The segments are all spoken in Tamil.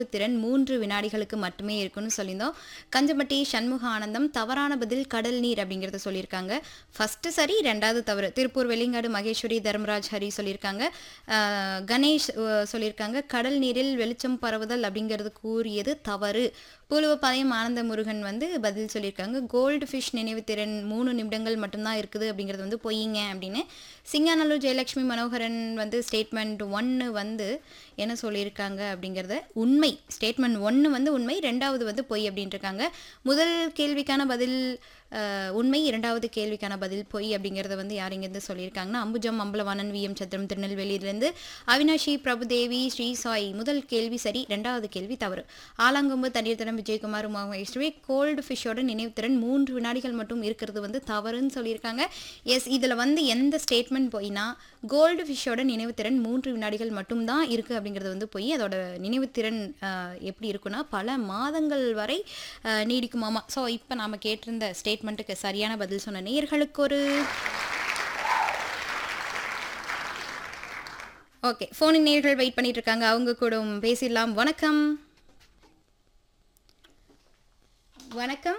திறன் மூன்று வினாடிகளுக்கு மட்டுமே இருக்குன்னு சொல்லியிருந்தோம் கஞ்சமட்டி சண்முக ஆனந்தம் தவறான பதில் கடல் நீர் அப்படிங்கிறத சொல்லியிருக்காங்க ஃபஸ்ட்டு சரி ரெண்டாவது தவறு திருப்பூர் வெள்ளிங்காடு மகேஸ்வரி தர்மராஜ் ஹரி சொல்லியிருக்காங்க அஹ், கணேஷ் அஹ், சொல்லியிருக்காங்க கடல் நீரில் வெளிச்சம் பரவுதல் அப்படிங்கிறது கூறியது தவறு பூலுவப்பாளையம் ஆனந்த முருகன் வந்து பதில் சொல்லியிருக்காங்க கோல்டு ஃபிஷ் நினைவு திறன் மூணு நிமிடங்கள் மட்டும்தான் இருக்குது அப்படிங்கிறது வந்து பொய்யுங்க அப்படின்னு சிங்காநல்லூர் ஜெயலட்சுமி மனோகரன் வந்து ஸ்டேட்மெண்ட் ஒன்று வந்து என்ன சொல்லியிருக்காங்க அப்படிங்கிறத உண்மை ஸ்டேட்மெண்ட் ஒன்று வந்து உண்மை ரெண்டாவது வந்து பொய் அப்படின்ட்டு இருக்காங்க முதல் கேள்விக்கான பதில் அஹ், உண்மை இரண்டாவது கேள்விக்கான பதில் பொய் அப்படிங்கிறத வந்து யார் இங்கேருந்து சொல்லியிருக்காங்கன்னா அம்புஜம் அம்பலவாணன் வி எம் சத்திரம் திருநெல்வேலியிலேருந்து அவினாஷி பிரபுதேவி ஸ்ரீ சாய் முதல் கேள்வி சரி ரெண்டாவது கேள்வி தவறு ஆலாங்கொம்பு தண்ணீர் திறன் விஜயகுமார் உமா மகேஸ்வரி கோல்டு ஃபிஷ்ஷோட நினைவுத்திறன் மூன்று வினாடிகள் மட்டும் இருக்கிறது வந்து தவறுன்னு சொல்லியிருக்காங்க எஸ் இதில் வந்து எந்த ஸ்டேட்மெண்ட் போயினா கோல்டு ஃபிஷ்ஷோட நினைவுத்திறன் மூன்று வினாடிகள் மட்டும்தான் இருக்குது அப்படிங்கிறது வந்து போய் அதோட நினைவுத்திறன் ஆஹ், எப்படி இருக்குன்னா பல மாதங்கள் வரை ஆஹ், நீடிக்குமாமா ஸோ இப்போ நாம் கேட்டிருந்த ஸ்டேட்மெண்ட்டுக்கு சரியான பதில் சொன்ன நேயர்களுக்கு ஒரு ஓகே ஃபோனின் நேயர்கள் வெயிட் பண்ணிட்டு இருக்காங்க அவங்க கூட பேசிடலாம் வணக்கம் வணக்கம்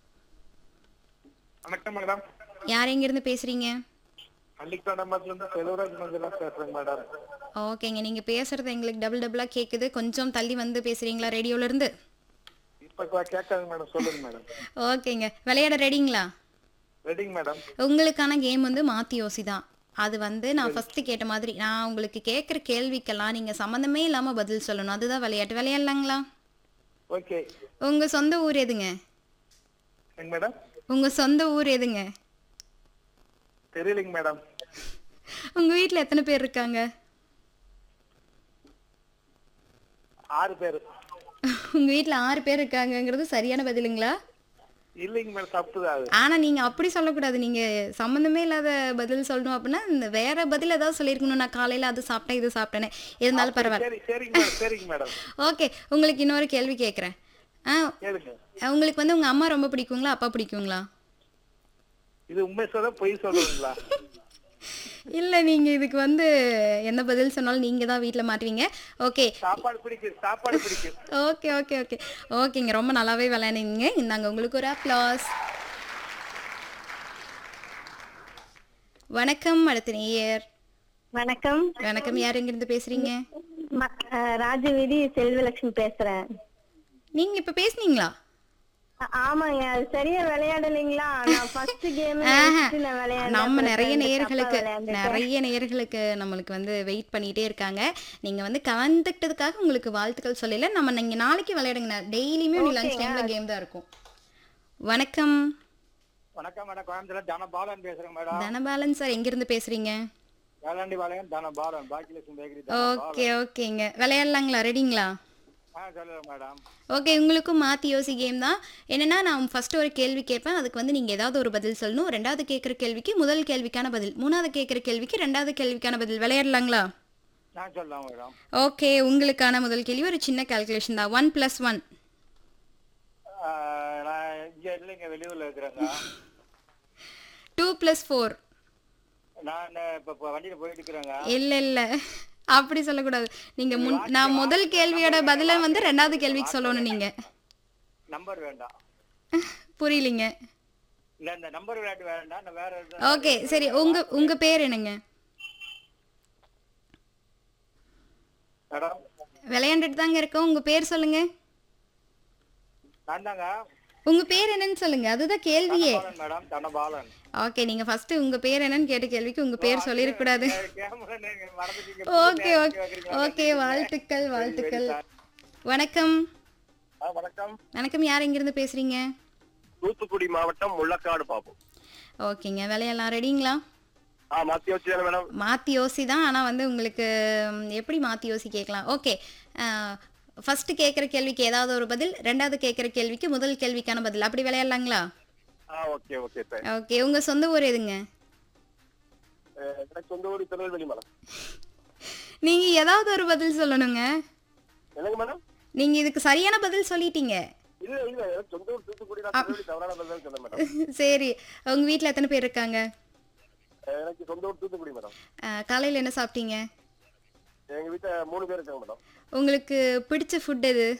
வணக்கம் மேடம் யார் எங்கேருந்து பேசுகிறீங்க பள்ளிக்கடம்பத்துல இருந்து செல்வராஜ் மஞ்சளா பேசுறேங்க மேடம் ஓகேங்க நீங்கள் பேசுகிறது எங்களுக்கு டபுள் டபுளாக கேட்குது கொஞ்சம் தள்ளி வந்து பேசுகிறீங்களா ரேடியோலேருந்து இப்ப கேட்காது மேடம் சொல்லுங்க மேடம் ஓகேங்க விளையாட ரெடிங்களா ரெடிங்க மேடம் உங்களுக்கான கேம் வந்து மாற்றி யோசி தான் அது வந்து நான் ஃபஸ்ட்டு கேட்ட மாதிரி நான் உங்களுக்கு கேட்குற கேள்விக்கெல்லாம் நீங்கள் சம்மந்தமே இல்லாமல் பதில் சொல்லணும் அதுதான் விளையாட்டு விளையாடலாங்களா ஓகே உங்கள் சொந்த ஊர் எதுங்க எங்க மேடம் உங்கள் சொந்த ஊர் எதுங்க தெரியலைங்க மேடம் உங்கள் வீட்டில் எத்தனை பேர் இருக்காங்க ஆறு பேர் உங்கள் வீட்டில் ஆறு பேர் இருக்காங்கங்கிறது சரியான பதிலுங்களா இல்லைங்க மேடம் தப்பு தான் அது ஆனால் நீங்கள் அப்படி சொல்லக்கூடாது நீங்கள் சம்மந்தமே இல்லாத பதில் சொல்லணும் அப்படின்னா இந்த வேற பதில் ஏதாவது சொல்லியிருக்கணும் நான் காலையில் அது சாப்பிட்டேன் இது சாப்பிட்டேனே இருந்தாலும் பரவாயில்ல சரி சரிங்க மேடம் சரிங்க மேடம் ஓகே உங்களுக்கு இன்னொரு கேள்வி கேட்குறேன் ஆ கேளுங்க உங்களுக்கு வந்து உங்கள் அம்மா ரொம்ப பிடிக்குங்களா அப்பா பிடிக்குங்களா இது உண்மை சொல்ற பொய் சொல்றீங்களா இல்லை நீங்கள் இதுக்கு வந்து என்ன பதில் சொன்னாலும் நீங்கள் தான் வீட்டில் மாட்டுவீங்க ஓகே சாப்பாடு பிடிக்கும் சாப்பாடு பிடிக்கும் ஓகே ஓகே ஓகே ஓகேங்க ரொம்ப நல்லாவே விளையாடுங்க இந்தாங்க உங்களுக்கு ஒரு அப்ளாஸ் வணக்கம் அடுத்த நேயர் வணக்கம் வணக்கம் யார் எங்கிருந்து பேசுறீங்க ம- அஹ் ராஜவீதி செல்வலட்சுமி பேசுறேன் நீங்க இப்ப பேசுனீங்களா அ- ஆமாங்க அது சரியா விளையாடலைங்களா நான் ஃபர்ஸ்ட் கேம் ஆஹா. நான் விளையாண்டேன் நம்ம அப்புறம் நிறைய தப்பா நேயர்களுக்கு விளையாண்டுட்டேன். நிறைய நேயர்களுக்கு நம்மளுக்கு வந்து வெயிட் பண்ணிட்டே இருக்காங்க நீங்க வந்து கலந்துக்கிட்டதுக்காக உங்களுக்கு வாழ்த்துக்கள் சொல்லல நம்ம நீங்க நாளைக்கு விளையாடுங்க டெய்லியுமே லஞ்ச் டைம்ல கேம் தான் இருக்கும் வணக்கம் வணக்கம் மேடம் கோயம்புத்தூர்ல தனபாலன் பேசுறேங்க மேடம் தனபாலன் சார் எங்கிருந்து பேசுறீங்க வேளாண்டி பாளையம் தனபாலன் பாக்கியலட்சுமி பேக்கரி ஓகே ஓகேங்க விளையாடலாங்களா ரெடிங்களா ஆ சொல்லுங்க மேடம் ஓகே உங்களுக்கும் மாற்றி யோசி கேம் தான் என்னன்னா நான் ஃபர்ஸ்ட் ஒரு கேள்வி கேட்பேன் அதுக்கு வந்து நீங்கள் ஏதாவது ஒரு பதில் சொல்லணும் ரெண்டாவது கேட்குற கேள்விக்கு முதல் கேள்விக்கான பதில் மூணாவது கேட்குற கேள்விக்கு ரெண்டாவது கேள்விக்கான பதில் விளையாடலாங்களா நான் சொல்லலாம் மேடம் ஓகே உங்களுக்கான முதல் கேள்வி ஒரு சின்ன கால்குலேஷன் தான் ஒன் ப்ளஸ் ஒன் ஆ, நான் இங்க இல்லைங்க வெளியூர்ல இருக்கிறேங்க டூ ப்ளஸ் ஃபோர் நான் இப்ப இப்ப வண்டியில போயிட்டு இருக்கிறேங்க இல்லை இல்லை அப்படி சொல்லக்கூடாது நீங்கள் முன் நான் முதல் கேள்வியோட பதிலை வந்து ரெண்டாவது கேள்விக்கு சொல்லணும் நீங்கள் நம்பர் வேண்டாம் புரியலிங்க இல்ல இந்த நம்பர் விளையாட்டு வேண்டாம் நான் வேற எதுவும் ஓகே சரி உங்கள் உங்கள் பேர் என்னங்க மேடம் விளையாண்டுட்டு தாங்க இருக்கோம் உங்கள் பேர் சொல்லுங்கள் நான் தாங்க உங்கள் பேர் என்னன்னு சொல்லுங்கள் அதுதான் கேள்வியே பாலன் மேடம் தனபாலன் ஓகே நீங்க ஃபர்ஸ்ட் உங்க பேர் என்னன்னு கேட்ட கேள்விக்கு உங்க பேர் சொல்லிடக்கூடாது கேமரா நீங்க மறந்துட்டீங்க ஓகே ஓகே ஓகே வாழ்த்துக்கள் வாழ்த்துக்கள் வணக்கம் ஆ, வணக்கம் வணக்கம் யார் எங்கிருந்து பேசுறீங்க தூத்துக்குடி மாவட்டம் முள்ளக்காடு பாப்போம் ஓகேங்க விளையாடலாம் ரெடிங்களா ஆ மத்திய வச்சு மேடம் மாற்றி யோசி தான் ஆனால் வந்து உங்களுக்கு ம், எப்படி மாற்றி யோசி கேட்கலாம் ஓகே ஃபர்ஸ்ட் கேட்குற கேள்விக்கு ஏதாவது ஒரு பதில் ரெண்டாவது கேட்குற கேள்விக்கு முதல் கேள்விக்கான பதில் அப்படி விளையாடலாங்களா ஆ ஓகே ஓகே சார் ஓகே உங்கள் சொந்த ஊர் எதுங்க எனக்கு சொந்த ஊர் திருநெல்வேலி மேடம் நீங்கள் ஏதாவது ஒரு பதில் சொல்லணுங்க என்னங்க மேடம் நீங்கள் இதுக்கு சரியான பதில் சொல்லிட்டீங்க இல்ல இல்ல எனக்கு சொந்த ஊர் தூத்துக்குடி நான் திருநெல்வேலி தவறான பதில் சொன்னேன் மேடம் சரி உங்கள் வீட்டில் எத்தனை பேர் இருக்காங்க எனக்கு சொந்த ஊர் தூத்துக்குடி மேடம் காலையில் என்ன சாப்பிட்டீங்க எங்க வீட்டுல மூணு பேர் இருக்காங்க மேடம் உங்களுக்கு பிடிச்ச ஃபுட் எது